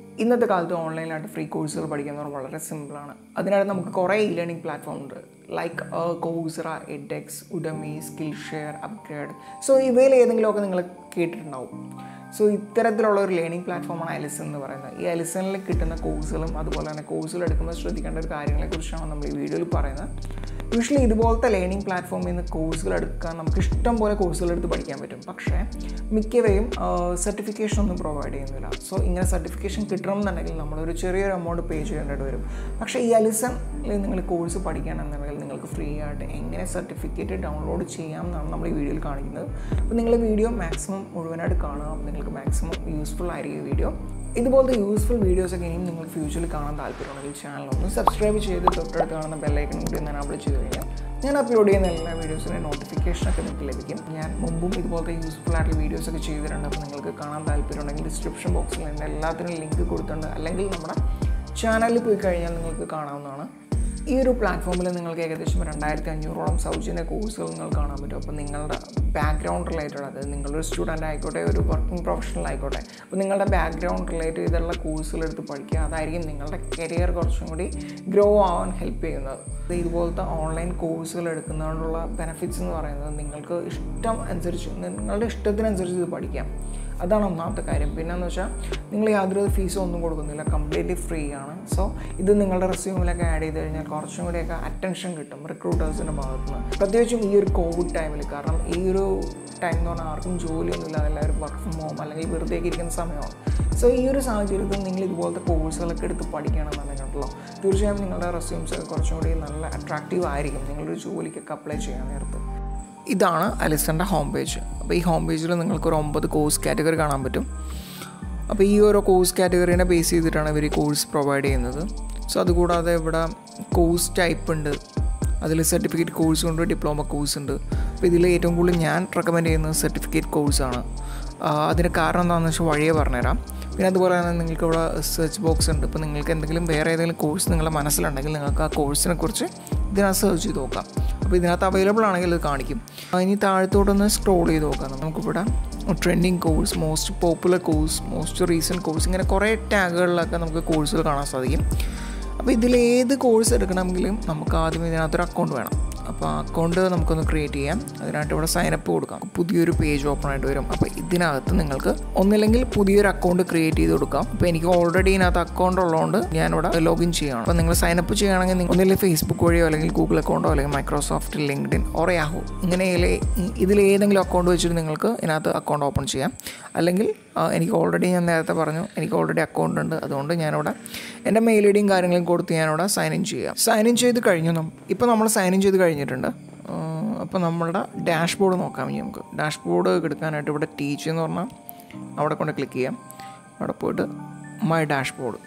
ഇന്നത്തെ കാലത്ത് ഓൺലൈനായിട്ട് ഫ്രീ കോഴ്സുകൾ പഠിക്കുന്നത് വളരെ സിമ്പിളാണ് അതിനായിട്ട് നമുക്ക് കുറേ ഇ ലേണിംഗ് പ്ലാറ്റ്ഫോം ഉണ്ട് like Coursera edX Udemy Skillshare upGrad so ഇവയിൽ ഏതെങ്കിലുമൊക്കെ നിങ്ങൾ കേട്ടിട്ടുണ്ടാവും സോ ഇത്തരത്തിലുള്ള ഒരു ലേണിംഗ് പ്ലാറ്റ്ഫോമാണ് അലിസൺ എന്ന് പറയുന്നത് ഈ അലിസണിൽ കിട്ടുന്ന കോഴ്സുകളും അതുപോലെ തന്നെ കോഴ്സുകൾ എടുക്കുമ്പോൾ ശ്രദ്ധിക്കേണ്ട ഒരു കാര്യങ്ങളെക്കുറിച്ചാണ് നമ്മൾ ഈ വീഡിയോയിൽ പറയുന്നത് യൂഷ്വലി ഇതുപോലത്തെ ലേണിംഗ് പ്ലാറ്റ്ഫോമിൽ നിന്ന് കോഴ്സുകൾ എടുക്കാൻ നമുക്ക് ഇഷ്ടം പോലെ കോഴ്സുകൾ എടുത്ത് പഠിക്കാൻ പറ്റും പക്ഷേ മിക്കവയും സർട്ടിഫിക്കേഷൻ ഒന്നും പ്രൊവൈഡ് ചെയ്യുന്നില്ല സോ ഇങ്ങനെ സർട്ടിഫിക്കേഷൻ കിട്ടണമെന്നുണ്ടെങ്കിൽ നമ്മളൊരു ചെറിയൊരു എമൗണ്ട് പേ ചെയ്യേണ്ടത് വരും പക്ഷേ ഈ അലിസണിൽ നിങ്ങൾ കോഴ്സ് പഠിക്കുകയാണെന്നുണ്ടെങ്കിൽ നിങ്ങൾക്ക് ഫ്രീ ആയിട്ട് എങ്ങനെ സർട്ടിഫിക്കറ്റ് ഡൗൺലോഡ് ചെയ്യാം എന്നാണ് നമ്മൾ ഈ വീഡിയോയിൽ കാണിക്കുന്നത് അപ്പോൾ നിങ്ങൾ വീഡിയോ മാക്സിമം മുഴുവനായിട്ട് കാണുക നിങ്ങൾക്ക് മാക്സിമം യൂസ്ഫുൾ ആയിരിക്കും ഈ വീഡിയോ ഇതുപോലത്തെ യൂസ്ഫുൾ വീഡിയോസൊക്കെ ഇനിയും നിങ്ങൾ ഫ്യൂച്ചറിൽ കാണാൻ താല്പര്യമുണ്ടെങ്കിൽ ചാനൽ ഒന്ന് സബ്സ്ക്രൈബ് ചെയ്ത് തൊട്ടടുത്ത് കാണുന്ന ബെല്ലൈക്കൺ കൂടി ഒന്ന് എനാബിൾ ചെയ്ത് കഴിഞ്ഞാൽ ഞാൻ അപ്ലോഡ് ചെയ്യുന്ന എല്ലാ വീഡിയോസിൻ്റെ നോട്ടിഫിക്കേഷനൊക്കെ നിങ്ങൾക്ക് ലഭിക്കും ഞാൻ മുമ്പും ഇതുപോലത്തെ യൂസ്ഫുൾ ആയിട്ടുള്ള വീഡിയോസൊക്കെ ചെയ്തിട്ടുണ്ട് അപ്പോൾ നിങ്ങൾക്ക് കാണാൻ താല്പര്യമുണ്ടെങ്കിൽ ഡിസ്ക്രിപ്ഷൻ ബോക്സിൽ എൻ്റെ എല്ലാത്തിനും ലിങ്ക് കൊടുത്തിട്ടുണ്ട് അല്ലെങ്കിൽ നമ്മുടെ ചാനലിൽ പോയി കഴിഞ്ഞാൽ നിങ്ങൾക്ക് കാണാവുന്നതാണ് ഈ ഒരു പ്ലാറ്റ്ഫോമിൽ നിങ്ങൾക്ക് ഏകദേശം രണ്ടായിരത്തി അഞ്ഞൂറോളം സൗജന്യ കോഴ്സുകൾ നിങ്ങൾക്ക് കാണാൻ പറ്റും അപ്പോൾ നിങ്ങളുടെ ബാക്ക്ഗ്രൗണ്ട് റിലേറ്റഡ് അതായത് നിങ്ങളൊരു സ്റ്റുഡൻ്റ് ആയിക്കോട്ടെ ഒരു വർക്കിംഗ് പ്രൊഫഷണൽ ആയിക്കോട്ടെ അപ്പോൾ നിങ്ങളുടെ ബാക്ക്ഗ്രൗണ്ട് റിലേറ്റ് ചെയ്തുള്ള കോഴ്സുകൾ എടുത്ത് പഠിക്കുക അതായിരിക്കും നിങ്ങളുടെ കരിയർ കുറച്ചും കൂടി ഗ്രോ ആവാൻ ഹെൽപ്പ് ചെയ്യുന്നത് ഇതുപോലത്തെ ഓൺലൈൻ കോഴ്സുകൾ എടുക്കുന്നതുകൊണ്ടുള്ള ബെനിഫിറ്റ്സ് എന്ന് പറയുന്നത് നിങ്ങൾക്ക് ഇഷ്ടം അനുസരിച്ച് നിങ്ങളുടെ ഇഷ്ടത്തിനനുസരിച്ച് ഇത് പഠിക്കാം അതാണ് ഒന്നാമത്തെ കാര്യം പിന്നെന്ന് വെച്ചാൽ നിങ്ങൾ യാതൊരു ഫീസും ഒന്നും കൊടുക്കുന്നില്ല കംപ്ലീറ്റ്ലി ഫ്രീ ആണ് സോ ഇത് നിങ്ങളുടെ റെസ്യൂമിലൊക്കെ ആഡ് ചെയ്ത് കഴിഞ്ഞാൽ കുറച്ചും കൂടിയൊക്കെ അറ്റൻഷൻ കിട്ടും റിക്രൂട്ടേഴ്സിൻ്റെ ഭാഗത്ത് നിന്ന് പ്രത്യേകിച്ചും ഈ ഒരു കോവിഡ് ടൈമിൽ കാരണം ഈ ഒരു ടൈം എന്ന് പറഞ്ഞാൽ ആർക്കും ജോലിയൊന്നുമില്ല എല്ലാവരും വർക്ക് ഫ്രം ഹോം അല്ലെങ്കിൽ വെറുതെ ഇരിക്കുന്ന സമയമാണ് സോ ഈ ഒരു സാഹചര്യത്തിൽ നിങ്ങൾ ഇതുപോലത്തെ കോഴ്സുകളൊക്കെ എടുത്ത് പഠിക്കണമെന്നുണ്ടെങ്കിലോ തീർച്ചയായും നിങ്ങളുടെ റെസ്യൂംസ് ഒക്കെ കുറച്ചും കൂടി നല്ല അട്രാക്റ്റീവ് ആയിരിക്കും നിങ്ങളൊരു ജോലിക്കൊക്കെ അപ്ലൈ ചെയ്യാൻ നേരത്ത് ഇതാണ് അലിസൻ്റെ ഹോം പേജ് അപ്പോൾ ഈ ഹോം പേജിൽ നിങ്ങൾക്ക് ഒരു ഒമ്പത് കോഴ്സ് കാറ്റഗറി കാണാൻ പറ്റും അപ്പോൾ ഈ ഓരോ കോഴ്സ് കാറ്റഗറീനെ ബേസ് ചെയ്തിട്ടാണ് ഇവർ ഈ കോഴ്സ് പ്രൊവൈഡ് ചെയ്യുന്നത് സോ അതുകൂടാതെ ഇവിടെ കോഴ്സ് ടൈപ്പ് ഉണ്ട് അതിൽ സർട്ടിഫിക്കറ്റ് കോഴ്സ് ഉണ്ട് ഡിപ്ലോമ കോഴ്സ് ഉണ്ട് അപ്പോൾ ഇതിൽ ഏറ്റവും കൂടുതൽ ഞാൻ റെക്കമെൻഡ് ചെയ്യുന്നത് സർട്ടിഫിക്കറ്റ് കോഴ്സാണ് അതിന് കാരണം എന്താണെന്ന് വെച്ചാൽ വഴിയെ പറഞ്ഞുതരാം പിന്നെ അതുപോലെ തന്നെ നിങ്ങൾക്ക് ഇവിടെ സെർച്ച് ബോക്സ് ഉണ്ട് ഇപ്പോൾ നിങ്ങൾക്ക് എന്തെങ്കിലും വേറെ ഏതെങ്കിലും കോഴ്സ് നിങ്ങളുടെ മനസ്സിലുണ്ടെങ്കിൽ നിങ്ങൾക്ക് ആ കോഴ്സിനെ കുറിച്ച് ഇതിനകത്ത് സെർച്ച് ചെയ്ത് നോക്കാം അപ്പോൾ ഇതിനകത്ത് അവൈലബിൾ ആണെങ്കിൽ ഇത് കാണിക്കും ഇനി താഴത്തോട്ടൊന്ന് സ്ക്രോൾ ചെയ്ത് നോക്കാം നമുക്കിവിടെ trending course most popular course most recent course ഇങ്ങനെ കുറേ ടാഗുകളിലൊക്കെ നമുക്ക് കോഴ്സുകൾ കാണാൻ സാധിക്കും അപ്പോൾ ഇതിൽ ഏത് കോഴ്സ് എടുക്കണമെങ്കിലും നമുക്ക് ആദ്യം ഇതിനകത്തൊരു അക്കൗണ്ട് വേണം അപ്പോൾ ആ അക്കൗണ്ട് നമുക്കൊന്ന് ക്രിയേറ്റ് ചെയ്യാം അതിനായിട്ട് ഇവിടെ സൈനപ്പ് കൊടുക്കാം പുതിയൊരു പേജ് ഓപ്പൺ ആയിട്ട് വരും അപ്പോൾ ഇതിനകത്ത് നിങ്ങൾക്ക് ഒന്നില്ലെങ്കിൽ പുതിയൊരു അക്കൗണ്ട് ക്രിയേറ്റ് ചെയ്ത് കൊടുക്കാം അപ്പോൾ എനിക്ക് ഓൾറെഡി ഇതിനകത്ത് അക്കൗണ്ട് ഉള്ളതുകൊണ്ട് ഞാനിവിടെ ലോഗിൻ ചെയ്യണം അപ്പോൾ നിങ്ങൾ സൈനപ്പ് ചെയ്യുകയാണെങ്കിൽ നിങ്ങൾ ഒന്നില്ലെങ്കിൽ ഫേസ്ബുക്ക് വഴിയോ അല്ലെങ്കിൽ ഗൂഗിൾ അക്കൗണ്ടോ അല്ലെങ്കിൽ മൈക്രോസോഫ്റ്റ് ലിങ്ക്ഡിൻ ഓർ യാഹു ഇങ്ങനെ ഇതിൽ ഏതെങ്കിലും അക്കൗണ്ട് വെച്ചിട്ട് നിങ്ങൾക്ക് ഇതിനകത്ത് അക്കൗണ്ട് ഓപ്പൺ ചെയ്യാം അല്ലെങ്കിൽ എനിക്ക് ഓൾറെഡി ഞാൻ നേരത്തെ പറഞ്ഞു എനിക്ക് ഓൾറെഡി അക്കൗണ്ട് ഉണ്ട് അതുകൊണ്ട് ഞാനിവിടെ എൻ്റെ മെയിൽ ഐ ഡിയും കാര്യങ്ങളും കൊടുത്ത് ഞാനിവിടെ സൈൻ ഇൻ ചെയ്യാം സൈൻ ഇൻ ചെയ്ത് കഴിഞ്ഞു ഇപ്പോൾ നമ്മൾ സൈൻ ഇൻ ചെയ്ത് കഴിഞ്ഞിട്ടുണ്ട് അപ്പോൾ നമ്മളുടെ ഡാഷ്ബോർഡ് നോക്കാം ഇനി നമുക്ക് ഡാഷ്ബോർഡ് എടുക്കാനായിട്ട് ഇവിടെ ടീച്ച് എന്ന് പറഞ്ഞാൽ അവിടെ കൊണ്ട് ക്ലിക്ക് ചെയ്യാം അവിടെ പോയിട്ട് മൈ ഡാഷ്ബോർഡ്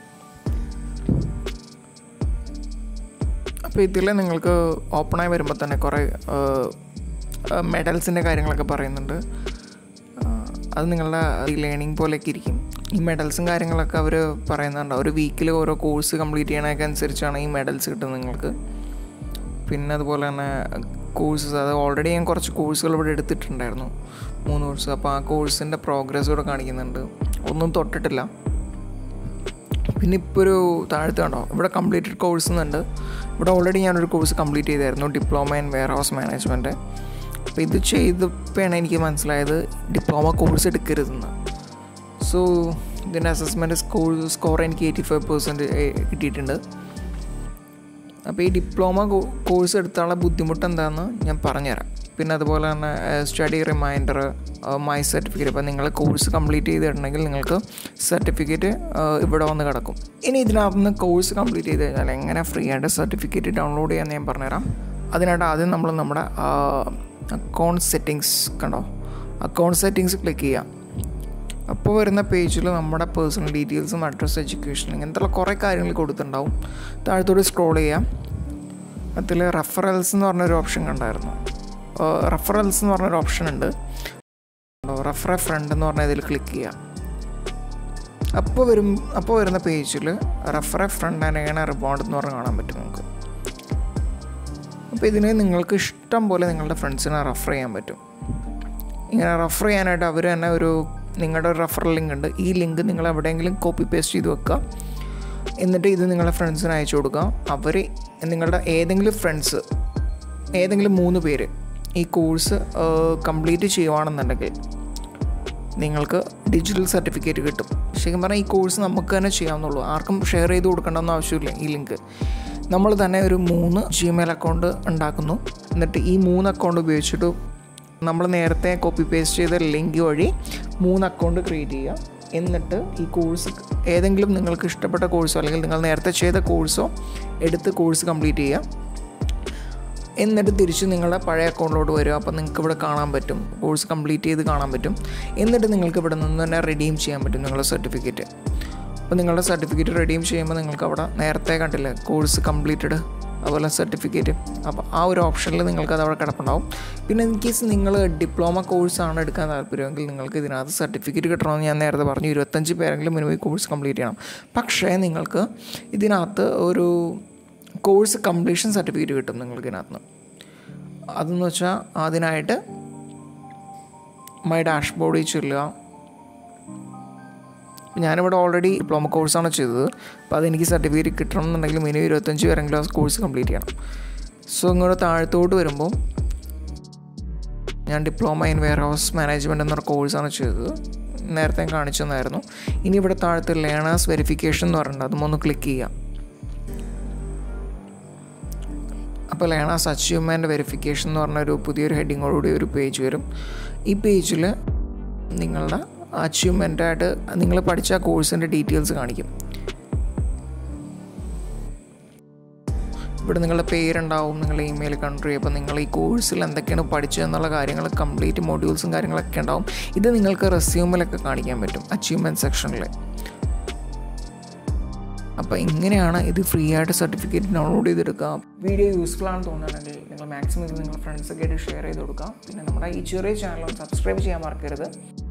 അപ്പോൾ ഇതിൽ നിങ്ങൾക്ക് ഓപ്പണായി വരുമ്പോൾ തന്നെ കുറേ മെഡൽസിൻ്റെ കാര്യങ്ങളൊക്കെ പറയുന്നുണ്ട് അത് നിങ്ങളുടെ ലേണിംഗ് പോലെയൊക്കെ ഇരിക്കും ഈ മെഡൽസും കാര്യങ്ങളൊക്കെ അവർ പറയുന്നുണ്ട് ഒരു വീക്കിൽ ഓരോ കോഴ്സ് കംപ്ലീറ്റ് ചെയ്യണതൊക്കെ അനുസരിച്ചാണ് ഈ മെഡൽസ് കിട്ടുന്നത് നിങ്ങൾക്ക് പിന്നെ അതുപോലെ തന്നെ കോഴ്സസ് അത് ഓൾറെഡി ഞാൻ കുറച്ച് കോഴ്സുകൾ ഇവിടെ എടുത്തിട്ടുണ്ടായിരുന്നു മൂന്ന് കോഴ്സ് അപ്പോൾ ആ കോഴ്സിൻ്റെ പ്രോഗ്രസ് ഇവിടെ കാണിക്കുന്നുണ്ട് ഒന്നും തൊട്ടിട്ടില്ല പിന്നെ ഇപ്പോൾ ഒരു താഴത്ത് കണ്ടോ ഇവിടെ കംപ്ലീറ്റഡ് കോഴ്സ് എന്നുണ്ട് ഇവിടെ ഓൾറെഡി ഞാനൊരു കോഴ്സ് കംപ്ലീറ്റ് ചെയ്തായിരുന്നു diploma in warehouse management അപ്പോൾ ഇത് ചെയ്തപ്പോഴാണ് എനിക്ക് മനസ്സിലായത് ഡിപ്ലോമ കോഴ്സ് എടുക്കരുതെന്ന് സോ ഇതിൻ്റെ അസസ്മെൻറ്റ് സ്കോർ സ്കോർ എനിക്ക് എയ്റ്റി ഫൈവ് പെർസെൻറ്റ് കിട്ടിയിട്ടുണ്ട് അപ്പോൾ ഈ ഡിപ്ലോമ കോഴ്സ് എടുത്താനുള്ള ബുദ്ധിമുട്ട് എന്താണെന്ന് ഞാൻ പറഞ്ഞുതരാം പിന്നെ അതുപോലെ തന്നെ സ്റ്റഡി റിമൈൻഡർ മൈ സർട്ടിഫിക്കറ്റ് അപ്പോൾ നിങ്ങൾ കോഴ്സ് കംപ്ലീറ്റ് ചെയ്തിട്ടുണ്ടെങ്കിൽ നിങ്ങൾക്ക് സർട്ടിഫിക്കറ്റ് ഇവിടെ വന്ന് കിടക്കും ഇനി ഇതിനകത്ത് നിന്ന് കോഴ്സ് കംപ്ലീറ്റ് ചെയ്ത് കഴിഞ്ഞാൽ എങ്ങനെ ഫ്രീ ആയിട്ട് സർട്ടിഫിക്കറ്റ് ഡൗൺലോഡ് ചെയ്യാമെന്ന് ഞാൻ പറഞ്ഞുതരാം അതിനായിട്ട് ആദ്യം നമ്മൾ നമ്മുടെ അക്കൗണ്ട് സെറ്റിങ്സ് കണ്ടോ അക്കൗണ്ട് സെറ്റിങ്സ് ക്ലിക്ക് ചെയ്യാം അപ്പോൾ വരുന്ന പേജിൽ നമ്മുടെ പേഴ്സണൽ ഡീറ്റെയിൽസും അഡ്രസ്സ് എഡ്യൂക്കേഷൻ ഇങ്ങനത്തെ കുറേ കാര്യങ്ങൾ കൊടുത്തിട്ടുണ്ടാവും താഴത്തോട് സ്ക്രോൾ ചെയ്യാം അതിൽ റെഫറൽസ് എന്ന് പറഞ്ഞൊരു ഓപ്ഷൻ കണ്ടായിരുന്നു റെഫറൽസ് എന്ന് പറഞ്ഞൊരു ഓപ്ഷൻ ഉണ്ട് റെഫർ എ ഫ്രണ്ട് എന്ന് പറഞ്ഞാൽ ഇതിൽ ക്ലിക്ക് ചെയ്യാം അപ്പോൾ വരും അപ്പോൾ വരുന്ന പേജിൽ refer a friend and earn റിബോണ്ട് എന്ന് പറഞ്ഞ് കാണാൻ പറ്റും നമുക്ക് അപ്പോൾ ഇതിന് നിങ്ങൾക്ക് ഇഷ്ടം പോലെ നിങ്ങളുടെ ഫ്രണ്ട്സിനെ റെഫർ ചെയ്യാൻ പറ്റും ഇങ്ങനെ റെഫർ ചെയ്യാനായിട്ട് അവർ തന്നെ ഒരു നിങ്ങളുടെ റെഫറൽ ലിങ്ക് ഉണ്ട് ഈ ലിങ്ക് നിങ്ങൾ എവിടെയെങ്കിലും കോപ്പി പേസ്റ്റ് ചെയ്ത് വെക്കുക എന്നിട്ട് ഇത് നിങ്ങളുടെ ഫ്രണ്ട്സിന് അയച്ചു കൊടുക്കുക അവർ നിങ്ങളുടെ ഏതെങ്കിലും ഫ്രണ്ട്സ് ഏതെങ്കിലും മൂന്ന് പേര് ഈ കോഴ്സ് കംപ്ലീറ്റ് ചെയ്യുവാണെന്നുണ്ടെങ്കിൽ നിങ്ങൾക്ക് ഡിജിറ്റൽ സർട്ടിഫിക്കറ്റ് കിട്ടും ശരിക്കും പറഞ്ഞാൽ ഈ കോഴ്സ് നമുക്ക് തന്നെ ചെയ്യാവുന്നുള്ളൂ ആർക്കും ഷെയർ ചെയ്ത് കൊടുക്കേണ്ടെന്ന് ആവശ്യമില്ല ഈ ലിങ്ക് നമ്മൾ തന്നെ ഒരു മൂന്ന് ജിമെയിൽ അക്കൗണ്ട് ഉണ്ടാക്കുന്നു എന്നിട്ട് ഈ മൂന്ന് അക്കൗണ്ട് ഉപയോഗിച്ചിട്ട് നമ്മൾ നേരത്തെ കോപ്പി പേസ്റ്റ് ചെയ്ത ലിങ്ക് വഴി മൂന്ന് അക്കൗണ്ട് ക്രിയേറ്റ് ചെയ്യുക എന്നിട്ട് ഈ കോഴ്സ് ഏതെങ്കിലും നിങ്ങൾക്ക് ഇഷ്ടപ്പെട്ട കോഴ്സോ അല്ലെങ്കിൽ നിങ്ങൾ നേരത്തെ ചെയ്ത കോഴ്സോ എടുത്ത് കോഴ്സ് കംപ്ലീറ്റ് ചെയ്യുക എന്നിട്ട് തിരിച്ച് നിങ്ങളുടെ പഴയ അക്കൗണ്ടിലോട്ട് വരും അപ്പോൾ നിങ്ങൾക്ക് ഇവിടെ കാണാൻ പറ്റും കോഴ്സ് കംപ്ലീറ്റ് ചെയ്ത് കാണാൻ പറ്റും എന്നിട്ട് നിങ്ങൾക്ക് ഇവിടെ നിന്ന് തന്നെ റെഡീം ചെയ്യാൻ പറ്റും നിങ്ങളുടെ സർട്ടിഫിക്കറ്റ് അപ്പോൾ നിങ്ങളുടെ സർട്ടിഫിക്കറ്റ് റെഡീം ചെയ്യുമ്പോൾ നിങ്ങൾക്ക് അവിടെ നേരത്തെ കണ്ടില്ലേ കോഴ്സ് കംപ്ലീറ്റഡ് അതുപോലെ സർട്ടിഫിക്കറ്റ് അപ്പോൾ ആ ഒരു ഓപ്ഷനിൽ നിങ്ങൾക്ക് അത് അവിടെ കിടപ്പുണ്ടാവും പിന്നെ ഇൻ കേസ് നിങ്ങൾ ഡിപ്ലോമ കോഴ്സാണ് എടുക്കാൻ താല്പര്യമെങ്കിൽ നിങ്ങൾക്ക് ഇതിനകത്ത് സർട്ടിഫിക്കറ്റ് കിട്ടണമെന്ന് ഞാൻ നേരത്തെ പറഞ്ഞു ഇരുപത്തഞ്ച് പേരെങ്കിലും മിനിമം ഈ കോഴ്സ് കംപ്ലീറ്റ് ചെയ്യണം പക്ഷേ നിങ്ങൾക്ക് ഇതിനകത്ത് ഒരു കോഴ്സ് കംപ്ലീഷൻ സർട്ടിഫിക്കറ്റ് കിട്ടും നിങ്ങൾക്ക് ഇതിനകത്ത് അതെന്ന് വെച്ചാൽ അതിനായിട്ട് മൈ ഡാഷ് ബോർഡിൽ ചെല്ലുക ഞാനിവിടെ ഓൾറെഡി ഡിപ്ലോമ കോഴ്സാണ് ചെയ്തത് അപ്പോൾ അതെനിക്ക് സർട്ടിഫിക്കറ്റ് കിട്ടണം എന്നുണ്ടെങ്കിൽ മിനിമം ഇരുപത്തഞ്ച് പേരെങ്കിലും ആ കോഴ്സ് കംപ്ലീറ്റ് ചെയ്യണം സോ ഇങ്ങോട്ട് താഴത്തോട്ട് വരുമ്പോൾ ഞാൻ diploma in warehouse management എന്നൊരു കോഴ്സാണ് ചെയ്തത് നേരത്തെ കാണിച്ചു തന്നായിരുന്നു ഇനി ഇവിടെ താഴത്ത് ലേണേഴ്സ് വെരിഫിക്കേഷൻ എന്ന് പറഞ്ഞിട്ടുണ്ട് അതും ഒന്ന് ക്ലിക്ക് ചെയ്യാം അപ്പോൾ ലേണേഴ്സ് അച്ചീവ്മെൻറ്റ് വെരിഫിക്കേഷൻ എന്ന് പറഞ്ഞൊരു പുതിയൊരു ഹെഡിങ്ങോടുകൂടി ഒരു പേജ് വരും ഈ പേജിൽ നിങ്ങളുടെ അച്ചീവ്മെൻറ്റായിട്ട് നിങ്ങൾ പഠിച്ച കോഴ്സിൻ്റെ ഡീറ്റെയിൽസ് കാണിക്കും ഇവിടെ നിങ്ങളുടെ പേരുണ്ടാവും നിങ്ങളുടെ ഇമെയിൽ കൺട്രി അപ്പോൾ നിങ്ങൾ ഈ കോഴ്സിൽ എന്തൊക്കെയാണ് പഠിച്ചത് എന്നുള്ള കാര്യങ്ങൾ കംപ്ലീറ്റ് മൊഡ്യൂൾസും കാര്യങ്ങളൊക്കെ ഉണ്ടാവും ഇത് നിങ്ങൾക്ക് റെസ്യൂമിലൊക്കെ കാണിക്കാൻ പറ്റും അച്ചീവ്മെൻറ്റ് സെക്ഷനിൽ അപ്പോൾ ഇങ്ങനെയാണ് ഇത് ഫ്രീ ആയിട്ട് സർട്ടിഫിക്കറ്റ് ഡൗൺലോഡ് ചെയ്തെടുക്കുക വീഡിയോ യൂസ്ഫുൾ ആണെന്ന് തോന്നുകയാണെങ്കിൽ നിങ്ങൾ മാക്സിമം ഇത് നിങ്ങളുടെ ഫ്രണ്ട്സൊക്കെ ആയിട്ട് ഷെയർ ചെയ്ത് കൊടുക്കുക പിന്നെ നമ്മുടെ ഈ ചെറിയ ചാനൽ സബ്സ്ക്രൈബ് ചെയ്യാൻ മറക്കരുത്